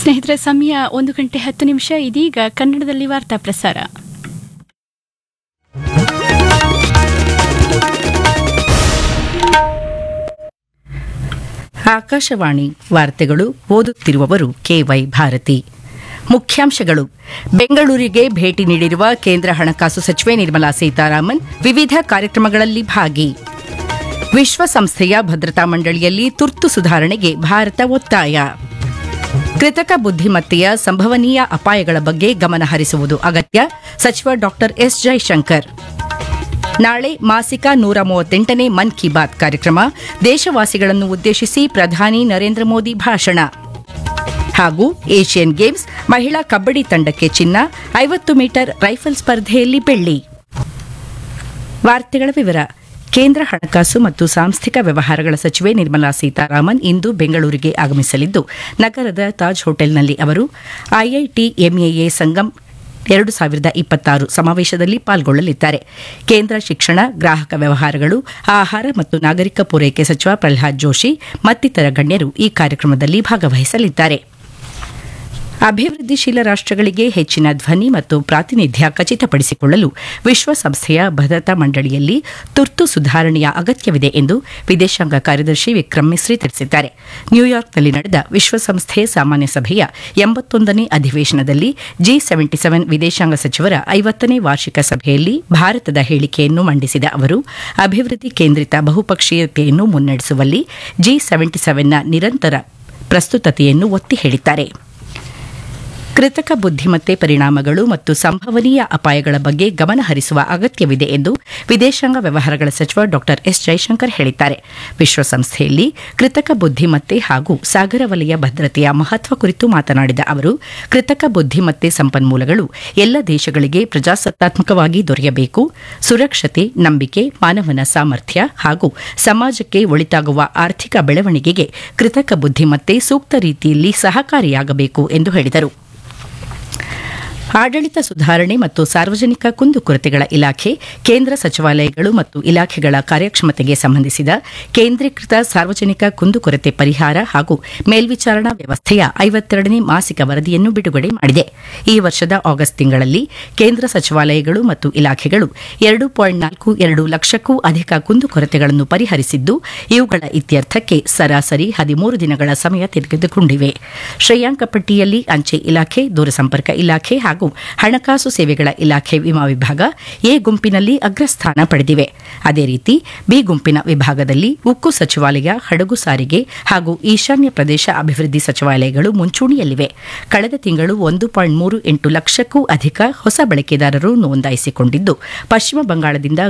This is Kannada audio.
ಸ್ನೇಹಿತರೆ ಸಮಯ ಒಂದು ಗಂಟೆ ಹತ್ತು ನಿಮಿಷ ಇದೀಗ ಕನ್ನಡದಲ್ಲಿ ವಾರ್ತಾ ಪ್ರಸಾರ ಆಕಾಶವಾಣಿ ವಾರ್ತೆಗಳು ಓದುತ್ತಿರುವವರು ಕೆವೈ ಭಾರತಿ ಮುಖ್ಯಾಂಶಗಳು ಬೆಂಗಳೂರಿಗೆ ಭೇಟಿ ನೀಡಿರುವ ಕೇಂದ್ರ ಹಣಕಾಸು ಸಚಿವೆ ನಿರ್ಮಲಾ ಸೀತಾರಾಮನ್ ವಿವಿಧ ಕಾರ್ಯಕ್ರಮಗಳಲ್ಲಿ ಭಾಗಿ ವಿಶ್ವಸಂಸ್ಥೆಯ ಭದ್ರತಾ ಮಂಡಳಿಯಲ್ಲಿ ತುರ್ತು ಸುಧಾರಣೆಗೆ ಭಾರತ ಒತ್ತಾಯ ಕೃತಕ ಬುದ್ಧಿಮತ್ತೆಯ ಸಂಭವನೀಯ ಅಪಾಯಗಳ ಬಗ್ಗೆ ಗಮನ ಹರಿಸುವುದು ಅಗತ್ಯ ಸಚಿವ ಡಾಕ್ಟರ್ ಎಸ್ ಜೈಶಂಕರ್ ನಾಳೆ ಮಾಸಿಕ ನೂರ ಮೂವತ್ತೆಂಟನೇ ಮನ್ ಕಿ ಬಾತ್ ಕಾರ್ಯಕ್ರಮ ದೇಶವಾಸಿಗಳನ್ನು ಉದ್ದೇಶಿಸಿ ಪ್ರಧಾನಿ ನರೇಂದ್ರ ಮೋದಿ ಭಾಷಣ ಹಾಗೂ ಏಷ್ಯನ್ ಗೇಮ್ಸ್ ಮಹಿಳಾ ಕಬ್ಬಡಿ ತಂಡಕ್ಕೆ ಚಿನ್ನ ಐವತ್ತು ಮೀಟರ್ ರೈಫಲ್ ಸ್ಪರ್ಧೆಯಲ್ಲಿ ಬೆಳ್ಳಿ ವಾರ್ತೆಗಳ ವಿವರ ಕೇಂದ್ರ ಹಣಕಾಸು ಮತ್ತು ಸಾಂಸ್ಥಿಕ ವ್ಯವಹಾರಗಳ ಸಚಿವೆ ನಿರ್ಮಲಾ ಸೀತಾರಾಮನ್ ಇಂದು ಬೆಂಗಳೂರಿಗೆ ಆಗಮಿಸಲಿದ್ದು ನಗರದ ತಾಜ್ ಹೋಟೆಲ್ನಲ್ಲಿ ಅವರು ಐಐಟಿ ಎಂಎಎ ಸಂಗಮ್ ಎರಡು ಸಾವಿರದ ಇಪ್ಪತ್ತಾರು ಸಮಾವೇಶದಲ್ಲಿ ಪಾಲ್ಗೊಳ್ಳಲಿದ್ದಾರೆ ಕೇಂದ್ರ ಶಿಕ್ಷಣ ಗ್ರಾಹಕ ವ್ಯವಹಾರಗಳು ಆಹಾರ ಮತ್ತು ನಾಗರಿಕ ಪೂರೈಕೆ ಸಚಿವ ಪ್ರಹ್ಲಾದ್ ಜೋಶಿ ಮತ್ತಿತರ ಗಣ್ಯರು ಈ ಕಾರ್ಯಕ್ರಮದಲ್ಲಿ ಭಾಗವಹಿಸಲಿದ್ದಾರೆ ಅಭಿವೃದ್ಧಿಶೀಲ ರಾಷ್ಟಗಳಿಗೆ ಹೆಚ್ಚಿನ ಧ್ವನಿ ಮತ್ತು ಪ್ರಾತಿನಿಧ್ಯ ಖಚಿತಪಡಿಸಿಕೊಳ್ಳಲು ವಿಶ್ವಸಂಸ್ಥೆಯ ಭದ್ರತಾ ಮಂಡಳಿಯಲ್ಲಿ ತುರ್ತು ಸುಧಾರಣೆಯ ಅಗತ್ಯವಿದೆ ಎಂದು ವಿದೇಶಾಂಗ ಕಾರ್ಯದರ್ಶಿ ವಿಕ್ರಮ್ ಮಿಸ್ರಿ ತಿಳಿಸಿದ್ದಾರೆ ನ್ಯೂಯಾರ್ಕ್ನಲ್ಲಿ ನಡೆದ ವಿಶ್ವಸಂಸ್ಥೆ ಸಾಮಾನ್ಯ ಸಭೆಯ ಎಂಬತ್ತೊಂದನೇ ಅಧಿವೇಶನದಲ್ಲಿ ಜಿ ಸೆವೆಂಟಿ ಸೆವೆನ್ ವಿದೇಶಾಂಗ ಸಚಿವರ ಐವತ್ತನೇ ವಾರ್ಷಿಕ ಸಭೆಯಲ್ಲಿ ಭಾರತದ ಹೇಳಿಕೆಯನ್ನು ಮಂಡಿಸಿದ ಅವರು ಅಭಿವೃದ್ಧಿ ಕೇಂದ್ರಿತ ಬಹುಪಕ್ಷೀಯತೆಯನ್ನು ಮುನ್ನಡೆಸುವಲ್ಲಿ ಜಿ ಸೆವೆಂಟಿ ಸೆವೆನ್ನ ನಿರಂತರ ಪ್ರಸ್ತುತತೆಯನ್ನು ಒತ್ತಿ ಹೇಳಿದ್ದಾರೆ ಕೃತಕ ಬುದ್ಧಿಮತ್ತೆ ಪರಿಣಾಮಗಳು ಮತ್ತು ಸಂಭವನೀಯ ಅಪಾಯಗಳ ಬಗ್ಗೆ ಗಮನ ಹರಿಸುವ ಅಗತ್ಯವಿದೆ ಎಂದು ವಿದೇಶಾಂಗ ವ್ಯವಹಾರಗಳ ಸಚಿವ ಡಾಕ್ಟರ್ ಎಸ್ ಜೈಶಂಕರ್ ಹೇಳಿದ್ದಾರೆ ವಿಶ್ವಸಂಸ್ಥೆಯಲ್ಲಿ ಕೃತಕ ಬುದ್ಧಿಮತ್ತೆ ಹಾಗೂ ಸಾಗರ ವಲಯ ಭದ್ರತೆಯ ಮಹತ್ವ ಕುರಿತು ಮಾತನಾಡಿದ ಅವರು ಕೃತಕ ಬುದ್ಧಿಮತ್ತೆ ಸಂಪನ್ಮೂಲಗಳು ಎಲ್ಲ ದೇಶಗಳಿಗೆ ಪ್ರಜಾಸತ್ತಾತ್ಮಕವಾಗಿ ದೊರೆಯಬೇಕು ಸುರಕ್ಷತೆ ನಂಬಿಕೆ ಮಾನವನ ಸಾಮರ್ಥ್ಯ ಹಾಗೂ ಸಮಾಜಕ್ಕೆ ಒಳಿತಾಗುವ ಆರ್ಥಿಕ ಬೆಳವಣಿಗೆಗೆ ಕೃತಕ ಬುದ್ಧಿಮತ್ತೆ ಸೂಕ್ತ ರೀತಿಯಲ್ಲಿ ಸಹಕಾರಿಯಾಗಬೇಕು ಎಂದು ಹೇಳಿದರು ಆಡಳಿತ ಸುಧಾರಣೆ ಮತ್ತು ಸಾರ್ವಜನಿಕ ಕುಂದುಕೊರತೆಗಳ ಇಲಾಖೆ ಕೇಂದ್ರ ಸಚಿವಾಲಯಗಳು ಮತ್ತು ಇಲಾಖೆಗಳ ಕಾರ್ಯಕ್ಷಮತೆಗೆ ಸಂಬಂಧಿಸಿದ ಕೇಂದ್ರೀಕೃತ ಸಾರ್ವಜನಿಕ ಕುಂದುಕೊರತೆ ಪರಿಹಾರ ಹಾಗೂ ಮೇಲ್ವಿಚಾರಣಾ ವ್ಯವಸ್ಥೆಯ ಐವತ್ತೆರಡನೇ ಮಾಸಿಕ ವರದಿಯನ್ನು ಬಿಡುಗಡೆ ಮಾಡಿದೆ ಈ ವರ್ಷದ ಆಗಸ್ಟ್ ತಿಂಗಳಲ್ಲಿ ಕೇಂದ್ರ ಸಚಿವಾಲಯಗಳು ಮತ್ತು ಇಲಾಖೆಗಳು ಎರಡು ಪಾಯಿಂಟ್ ನಾಲ್ಕು ಎರಡು ಲಕ್ಷಕ್ಕೂ ಅಧಿಕ ಕುಂದುಕೊರತೆಗಳನ್ನು ಪರಿಹರಿಸಿದ್ದು ಇವುಗಳ ಇತ್ಯರ್ಥಕ್ಕೆ ಸರಾಸರಿ ಹದಿಮೂರು ದಿನಗಳ ಸಮಯ ತೆಗೆದುಕೊಂಡಿವೆ ಶ್ರೇಯಾಂಕ ಪಟ್ಟಿಯಲ್ಲಿ ಅಂಚೆ ಇಲಾಖೆ ದೂರಸಂಪರ್ಕ ಇಲಾಖೆ ಹಾಗೂ ಹಣಕಾಸು ಸೇವೆಗಳ ಇಲಾಖೆ ವಿಮಾ ವಿಭಾಗ ಎ ಗುಂಪಿನಲ್ಲಿ ಅಗ್ರಸ್ಥಾನ ಪಡೆದಿವೆ ಅದೇ ರೀತಿ ಬಿ ಗುಂಪಿನ ವಿಭಾಗದಲ್ಲಿ ಉಕ್ಕು ಸಚಿವಾಲಯ ಹಡಗು ಸಾರಿಗೆ ಹಾಗೂ ಈಶಾನ್ಯ ಪ್ರದೇಶ ಅಭಿವೃದ್ಧಿ ಸಚಿವಾಲಯಗಳು ಮುಂಚೂಣಿಯಲ್ಲಿವೆ ಕಳೆದ ತಿಂಗಳು ಒಂದು ಪಾಯಿಂಟ್ ಮೂರು ಎಂಟು ಲಕ್ಷಕ್ಕೂ ಅಧಿಕ ಹೊಸ ಬಳಕೆದಾರರು ನೋಂದಾಯಿಸಿಕೊಂಡಿದ್ದು ಪಶ್ಚಿಮ ಬಂಗಾಳದಿಂದ